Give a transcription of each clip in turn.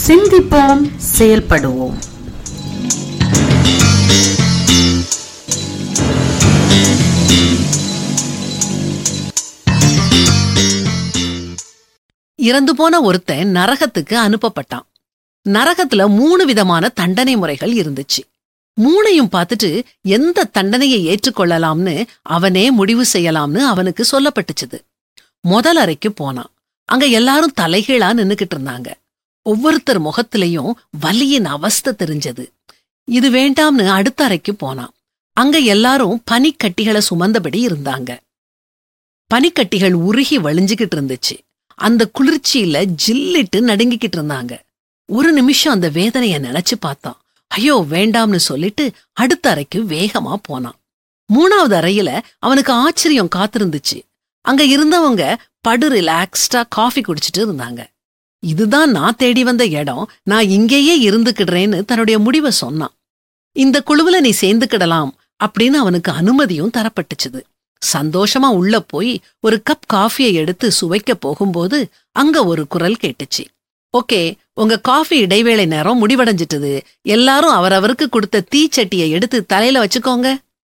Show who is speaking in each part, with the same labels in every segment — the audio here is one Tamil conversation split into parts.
Speaker 1: சிந்திப்போம் செயல்படுவோம்
Speaker 2: இறந்து போன ஒருத்தன் நரகத்துக்கு அனுப்பப்பட்டான் நரகத்துல மூணு விதமான தண்டனை முறைகள் இருந்துச்சு மூணையும் பார்த்துட்டு எந்த தண்டனையை ஏற்றுக்கொள்ளலாம்னு அவனே முடிவு செய்யலாம்னு அவனுக்கு சொல்லப்பட்டுச்சுது முதல் அறைக்கு போனான் அங்க எல்லாரும் தலைகீழா நின்னுக்கிட்டு இருந்தாங்க ஒவ்வொருத்தர் முகத்திலையும் வலியின் அவஸ்தை தெரிஞ்சது இது வேண்டாம்னு அடுத்த அறைக்கு போனான் அங்க எல்லாரும் பனிக்கட்டிகளை சுமந்தபடி இருந்தாங்க பனிக்கட்டிகள் உருகி வழிஞ்சுகிட்டு இருந்துச்சு அந்த குளிர்ச்சியில ஜில்லிட்டு நடுங்கிக்கிட்டு இருந்தாங்க ஒரு நிமிஷம் அந்த வேதனைய நினைச்சு பார்த்தான் ஐயோ வேண்டாம்னு சொல்லிட்டு அடுத்த அறைக்கு வேகமா போனான் மூணாவது அறையில அவனுக்கு ஆச்சரியம் காத்திருந்துச்சு அங்க இருந்தவங்க படு ரிலாக்ஸ்டா காஃபி குடிச்சிட்டு இருந்தாங்க இதுதான் நான் தேடி வந்த இடம் நான் இங்கேயே இருந்துக்கிடுறேன்னு தன்னுடைய முடிவை சொன்னான் இந்த குழுவுல நீ சேர்ந்துக்கிடலாம் அப்படின்னு அவனுக்கு அனுமதியும் தரப்பட்டுச்சுது சந்தோஷமா உள்ள போய் ஒரு கப் காஃபியை எடுத்து சுவைக்க போகும்போது அங்க ஒரு குரல் கேட்டுச்சு ஓகே உங்க காஃபி இடைவேளை நேரம் முடிவடைஞ்சிட்டது எல்லாரும் அவரவருக்கு கொடுத்த தீச்சட்டியை எடுத்து தலையில வச்சுக்கோங்க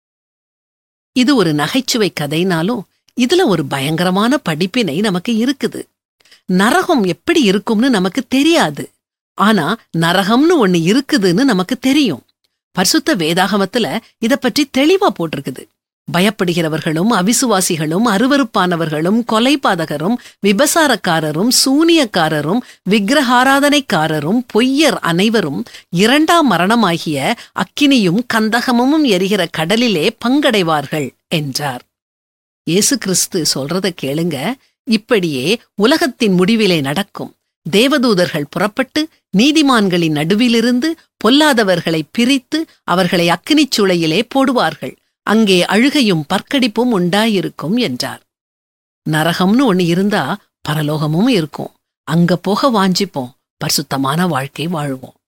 Speaker 2: இது ஒரு நகைச்சுவை கதைனாலும் இதுல ஒரு பயங்கரமான படிப்பினை நமக்கு இருக்குது நரகம் எப்படி இருக்கும்னு நமக்கு தெரியாது ஆனா நரகம்னு ஒண்ணு இருக்குதுன்னு நமக்கு தெரியும் பரிசுத்த வேதாகமத்துல இத பற்றி தெளிவா போட்டிருக்குது பயப்படுகிறவர்களும் அவிசுவாசிகளும் அருவருப்பானவர்களும் கொலைபாதகரும் விபசாரக்காரரும் சூனியக்காரரும் விக்கிரகாராதனைக்காரரும் பொய்யர் அனைவரும் இரண்டாம் மரணமாகிய அக்கினியும் கந்தகமும் எரிகிற கடலிலே பங்கடைவார்கள் என்றார் இயேசு கிறிஸ்து சொல்றத கேளுங்க இப்படியே உலகத்தின் முடிவிலே நடக்கும் தேவதூதர்கள் புறப்பட்டு நீதிமான்களின் நடுவிலிருந்து பொல்லாதவர்களை பிரித்து அவர்களை அக்கினிச் சூளையிலே போடுவார்கள் அங்கே அழுகையும் பற்கடிப்பும் உண்டாயிருக்கும் என்றார் நரகம்னு ஒண்ணு இருந்தா பரலோகமும் இருக்கும் அங்க போக வாஞ்சிப்போம் பரிசுத்தமான வாழ்க்கை வாழ்வோம்